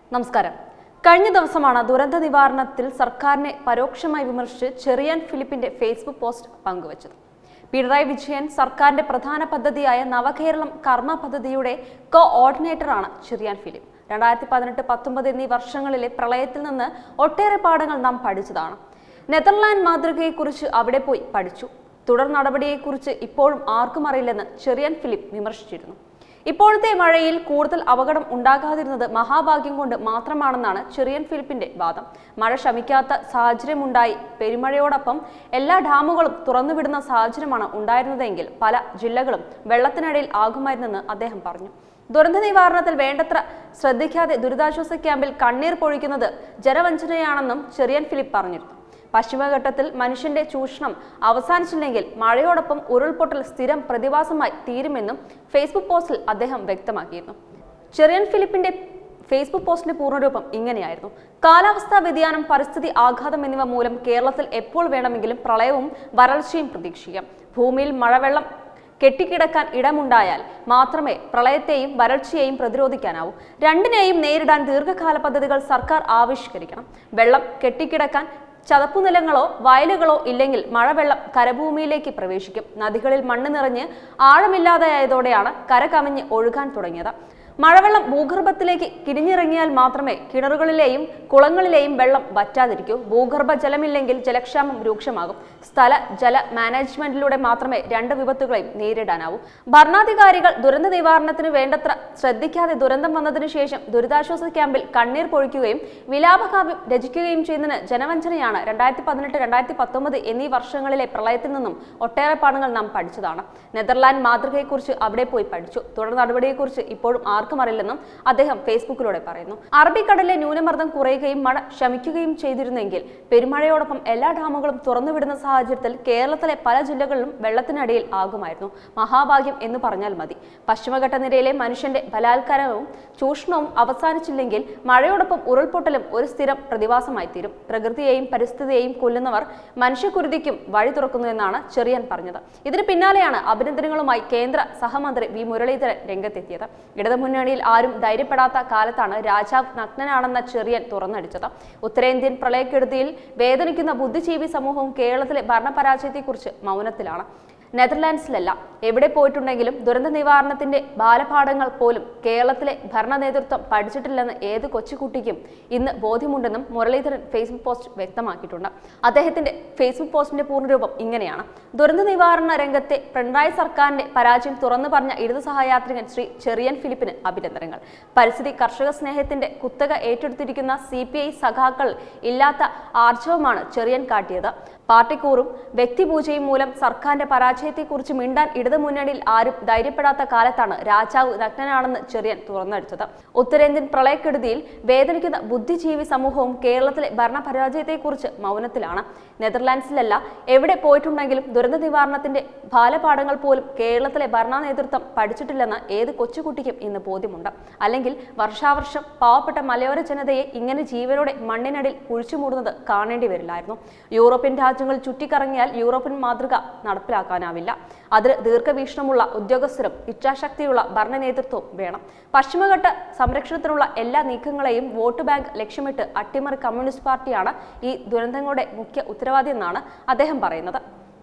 നമസ്കാരം കഴിഞ്ഞ ദിവസമാണ് ദുരന്ത നിവാരണത്തിൽ സർക്കാരിനെ പരോക്ഷമായി വിമർശിച്ച് ചെറിയാൻ ഫിലിപ്പിന്റെ ഫേസ്ബുക്ക് പോസ്റ്റ് പങ്കുവച്ചത് പിണറായി വിജയൻ സർക്കാരിന്റെ പ്രധാന പദ്ധതിയായ നവകേരളം കർമ്മ പദ്ധതിയുടെ കോ ഓർഡിനേറ്ററാണ് ചെറിയാൻ ഫിലിപ്പ് രണ്ടായിരത്തി പതിനെട്ട് പത്തൊമ്പത് എന്നീ വർഷങ്ങളിലെ പ്രളയത്തിൽ നിന്ന് ഒട്ടേറെ പാഠങ്ങൾ നാം പഠിച്ചതാണ് നെതർലാൻഡ് മാതൃകയെക്കുറിച്ച് അവിടെ പോയി പഠിച്ചു തുടർ നടപടിയെക്കുറിച്ച് ഇപ്പോഴും ആർക്കും അറിയില്ലെന്ന് ചെറിയാൻ ഫിലിപ്പ് വിമർശിച്ചിരുന്നു ഇപ്പോഴത്തെ മഴയിൽ കൂടുതൽ അപകടം ഉണ്ടാകാതിരുന്നത് മഹാഭാഗ്യം കൊണ്ട് മാത്രമാണെന്നാണ് ചെറിയൻ ഫിലിപ്പിന്റെ വാദം മഴ ശമിക്കാത്ത സാഹചര്യമുണ്ടായി പെരുമഴയോടൊപ്പം എല്ലാ ഡാമുകളും തുറന്നുവിടുന്ന സാഹചര്യമാണ് ഉണ്ടായിരുന്നതെങ്കിൽ പല ജില്ലകളും വെള്ളത്തിനടിയിൽ ആകുമായിരുന്നെന്ന് അദ്ദേഹം പറഞ്ഞു ദുരന്ത നിവാരണത്തിൽ വേണ്ടത്ര ശ്രദ്ധിക്കാതെ ദുരിതാശ്വാസ ക്യാമ്പിൽ കണ്ണീർ പൊഴിക്കുന്നത് ജനവഞ്ചനയാണെന്നും ചെറിയൻ ഫിലിപ്പ് പറഞ്ഞിരുന്നു പശ്ചിമഘട്ടത്തിൽ മനുഷ്യന്റെ ചൂഷണം അവസാനിച്ചില്ലെങ്കിൽ മഴയോടൊപ്പം ഉരുൾപൊട്ടൽ സ്ഥിരം പ്രതിഭാസമായി തീരുമെന്നും ഫേസ്ബുക്ക് പോസ്റ്റിൽ അദ്ദേഹം വ്യക്തമാക്കിയിരുന്നു ചെറിയൻ ഫിലിപ്പിന്റെ ഫേസ്ബുക്ക് പോസ്റ്റിന്റെ പൂർണ്ണരൂപം ഇങ്ങനെയായിരുന്നു കാലാവസ്ഥാ വ്യതിയാനം പരിസ്ഥിതി ആഘാതം എന്നിവ മൂലം കേരളത്തിൽ എപ്പോൾ വേണമെങ്കിലും പ്രളയവും വരൾച്ചയും പ്രതീക്ഷിക്കാം ഭൂമിയിൽ മഴവെള്ളം കെട്ടിക്കിടക്കാൻ ഇടമുണ്ടായാൽ മാത്രമേ പ്രളയത്തെയും വരൾച്ചയെയും പ്രതിരോധിക്കാനാവൂ രണ്ടിനെയും നേരിടാൻ ദീർഘകാല പദ്ധതികൾ സർക്കാർ ആവിഷ്കരിക്കണം വെള്ളം കെട്ടിക്കിടക്കാൻ ചതപ്പുനിലങ്ങളോ വയലുകളോ ഇല്ലെങ്കിൽ മഴവെള്ളം കരഭൂമിയിലേക്ക് പ്രവേശിക്കും നദികളിൽ മണ്ണ് നിറഞ്ഞ് ആഴമില്ലാതെയായതോടെയാണ് കര കവിഞ്ഞ് ഒഴുകാൻ തുടങ്ങിയത് മഴവെള്ളം ഭൂഗർഭത്തിലേക്ക് കിരിഞ്ഞിറങ്ങിയാൽ മാത്രമേ കിണറുകളിലെയും കുളങ്ങളിലെയും വെള്ളം വറ്റാതിരിക്കൂ ഭൂഗർഭ ജലമില്ലെങ്കിൽ ജലക്ഷാമം രൂക്ഷമാകും സ്ഥല ജല മാനേജ്മെന്റിലൂടെ മാത്രമേ രണ്ട് വിപത്തുകളെയും നേരിടാനാവൂ ഭരണാധികാരികൾ ദുരന്ത നിവാരണത്തിന് വേണ്ടത്ര ശ്രദ്ധിക്കാതെ ദുരന്തം വന്നതിനു ശേഷം ദുരിതാശ്വാസ ക്യാമ്പിൽ കണ്ണീർ പൊഴിക്കുകയും വിലാപകാവ്യം രചിക്കുകയും ചെയ്യുന്നതിന് ജനവഞ്ചനയാണ് രണ്ടായിരത്തി പതിനെട്ട് രണ്ടായിരത്തി പത്തൊമ്പത് എന്നീ വർഷങ്ങളിലെ പ്രളയത്തിൽ നിന്നും ഒട്ടേറെ പാഠങ്ങൾ നാം പഠിച്ചതാണ് നെതർലാൻഡ് മാതൃകയെക്കുറിച്ച് അവിടെ പോയി പഠിച്ചു തുടർ നടപടിയെക്കുറിച്ച് ഇപ്പോഴും ആർക്കും അറിയില്ലെന്നും അദ്ദേഹം ഫേസ്ബുക്കിലൂടെ പറയുന്നു അറബിക്കടലിലെ ന്യൂനമർദ്ദം കുറയുകയും മഴ ശമിക്കുകയും ചെയ്തിരുന്നെങ്കിൽ പെരുമഴയോടൊപ്പം എല്ലാ ഡാമുകളും തുറന്നുവിടുന്ന സാഹചര്യത്തിൽ കേരളത്തിലെ പല ജില്ലകളിലും വെള്ളത്തിനടിയിൽ ആകുമായിരുന്നു മഹാഭാഗ്യം എന്ന് പറഞ്ഞാൽ മതി പശ്ചിമഘട്ട നിരയിലെ മനുഷ്യന്റെ ബലാത്കാരവും ചൂഷണവും അവസാനിച്ചില്ലെങ്കിൽ മഴയോടൊപ്പം ഉരുൾപൊട്ടലും ഒരു സ്ഥിരം പ്രതിഭാസമായി തീരും പ്രകൃതിയെയും പരിസ്ഥിതിയെയും കൊല്ലുന്നവർ മനുഷ്യക്കുരുതിക്കും വഴി തുറക്കുന്നു എന്നാണ് ചെറിയാൻ പറഞ്ഞത് ഇതിന് പിന്നാലെയാണ് അഭിനന്ദനങ്ങളുമായി കേന്ദ്ര സഹമന്ത്രി വി മുരളീധരൻ രംഗത്തെത്തിയത് ഇടതുമുന്നണിയിൽ ആരും ധൈര്യപ്പെടാത്ത കാലത്താണ് രാജാവ് നഗ്നനാണെന്ന ചെറിയൻ തുറന്നടിച്ചത് ഉത്തരേന്ത്യൻ പ്രളയക്കെടുതിയിൽ വേദനിക്കുന്ന ബുദ്ധിജീവി സമൂഹവും കേരളത്തിലെ ഭരണപരാജയത്തെക്കുറിച്ച് മൗനത്തിലാണ് നെതർലാൻഡ്സിലല്ല എവിടെ പോയിട്ടുണ്ടെങ്കിലും ദുരന്ത നിവാരണത്തിന്റെ ബാലപാഠങ്ങൾ പോലും കേരളത്തിലെ ഭരണ നേതൃത്വം പഠിച്ചിട്ടില്ലെന്ന് ഏത് കൊച്ചുകുട്ടിക്കും ഇന്ന് ബോധ്യമുണ്ടെന്നും മുരളീധരൻ ഫേസ്ബുക്ക് പോസ്റ്റ് വ്യക്തമാക്കിയിട്ടുണ്ട് അദ്ദേഹത്തിന്റെ ഫേസ്ബുക്ക് പോസ്റ്റിന്റെ പൂർണ്ണരൂപം ഇങ്ങനെയാണ് ദുരന്ത നിവാരണ രംഗത്തെ പിണറായി സർക്കാരിന്റെ പരാജയം തുറന്നു പറഞ്ഞ ഇടതു സഹയാത്രികൻ ശ്രീ ചെറിയൻ ഫിലിപ്പിന് അഭിനന്ദനങ്ങൾ പരിസ്ഥിതി കർഷക സ്നേഹത്തിന്റെ കുത്തക ഏറ്റെടുത്തിരിക്കുന്ന സി പി ഐ സഖാക്കൾ ഇല്ലാത്ത ആർജവമാണ് ചെറിയൻ കാട്ടിയത് പാർട്ടിക്കൂറും വ്യക്തിപൂജയും മൂലം സർക്കാരിന്റെ പരാജയത്തെക്കുറിച്ച് മിണ്ടാൻ ഇടതുമുന്നണിയിൽ ആരും ധൈര്യപ്പെടാത്ത കാലത്താണ് രാജാവ് നഗ്നനാണെന്ന് ചെറിയൻ തുറന്നടിച്ചത് ഉത്തരേന്ത്യൻ പ്രളയക്കെടുതിയിൽ വേദനിക്കുന്ന ബുദ്ധിജീവി സമൂഹവും കേരളത്തിലെ ഭരണപരാജയത്തെക്കുറിച്ച് മൗനത്തിലാണ് നെതർലാൻഡ്സിലല്ല എവിടെ പോയിട്ടുണ്ടെങ്കിലും ദുരന്ത നിവാരണത്തിന്റെ ബാലപാഠങ്ങൾ പോലും കേരളത്തിലെ ഭരണ നേതൃത്വം പഠിച്ചിട്ടില്ലെന്ന് ഏത് കൊച്ചുകുട്ടിക്കും ഇന്ന് ബോധ്യമുണ്ട് അല്ലെങ്കിൽ വർഷാവർഷം പാവപ്പെട്ട മലയോര ജനതയെ ഇങ്ങനെ ജീവനോടെ മണ്ണിനടിയിൽ കുഴിച്ചുമൂടുന്നത് കാണേണ്ടി വരില്ലായിരുന്നു യൂറോപ്യൻ രാജ്യങ്ങൾ ചുറ്റിക്കറങ്ങിയാൽ യൂറോപ്യൻ മാതൃക നടപ്പിലാക്കാനാവില്ല അതിന് ദീർഘവീക്ഷണമുള്ള ഉദ്യോഗസ്ഥരും ഇച്ഛാശക്തിയുള്ള ഭരണ നേതൃത്വവും വേണം പശ്ചിമഘട്ട സംരക്ഷണത്തിനുള്ള എല്ലാ നീക്കങ്ങളെയും വോട്ട് ബാങ്ക് ലക്ഷ്യമിട്ട് അട്ടിമറി കമ്മ്യൂണിസ്റ്റ് പാർട്ടിയാണ് ഈ ദുരന്തങ്ങളുടെ മുഖ്യ ഉത്തരവാദി എന്നാണ് അദ്ദേഹം പറയുന്നത്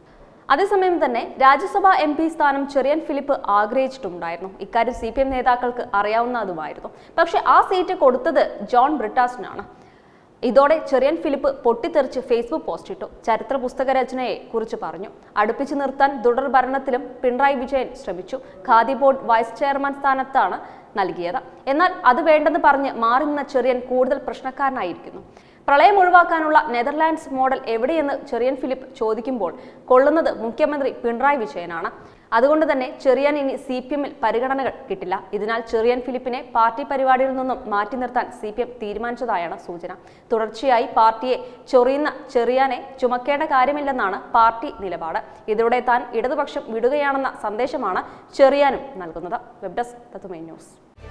അതേസമയം തന്നെ രാജ്യസഭാ എം പി സ്ഥാനം ചെറിയൻ ഫിലിപ്പ് ആഗ്രഹിച്ചിട്ടുണ്ടായിരുന്നു ഇക്കാര്യം സി പി എം നേതാക്കൾക്ക് അറിയാവുന്നതുമായിരുന്നു പക്ഷെ ആ സീറ്റ് കൊടുത്തത് ജോൺ ബ്രിട്ടാസിനാണ് ഇതോടെ ചെറിയൻ ഫിലിപ്പ് പൊട്ടിത്തെറിച്ച് ഫേസ്ബുക്ക് പോസ്റ്റ് ഇട്ടു ചരിത്ര പുസ്തക രചനയെ കുറിച്ച് പറഞ്ഞു അടുപ്പിച്ചു നിർത്താൻ തുടർ ഭരണത്തിലും പിണറായി വിജയൻ ശ്രമിച്ചു ഖാദി ബോർഡ് വൈസ് ചെയർമാൻ സ്ഥാനത്താണ് നൽകിയത് എന്നാൽ അത് വേണ്ടെന്ന് പറഞ്ഞ് മാറി നിന്ന ചെറിയൻ കൂടുതൽ പ്രശ്നക്കാരനായിരിക്കുന്നു പ്രളയം ഒഴിവാക്കാനുള്ള നെതർലാൻഡ്സ് മോഡൽ എവിടെയെന്ന് ചെറിയൻ ഫിലിപ്പ് ചോദിക്കുമ്പോൾ കൊള്ളുന്നത് മുഖ്യമന്ത്രി പിണറായി വിജയനാണ് അതുകൊണ്ട് തന്നെ ചെറിയാൻ ഇനി സി പി എമ്മിൽ പരിഗണനകൾ കിട്ടില്ല ഇതിനാൽ ചെറിയാൻ ഫിലിപ്പിനെ പാർട്ടി പരിപാടിയിൽ നിന്നും മാറ്റി നിർത്താൻ സി പി എം തീരുമാനിച്ചതായാണ് സൂചന തുടർച്ചയായി പാർട്ടിയെ ചൊറിയുന്ന ചെറിയാനെ ചുമക്കേണ്ട കാര്യമില്ലെന്നാണ് പാർട്ടി നിലപാട് ഇതോടെ താൻ ഇടതുപക്ഷം വിടുകയാണെന്ന സന്ദേശമാണ് ചെറിയാനും നൽകുന്നത് വെബ് ഡെസ്ക് തത്തുമൈ ന്യൂസ്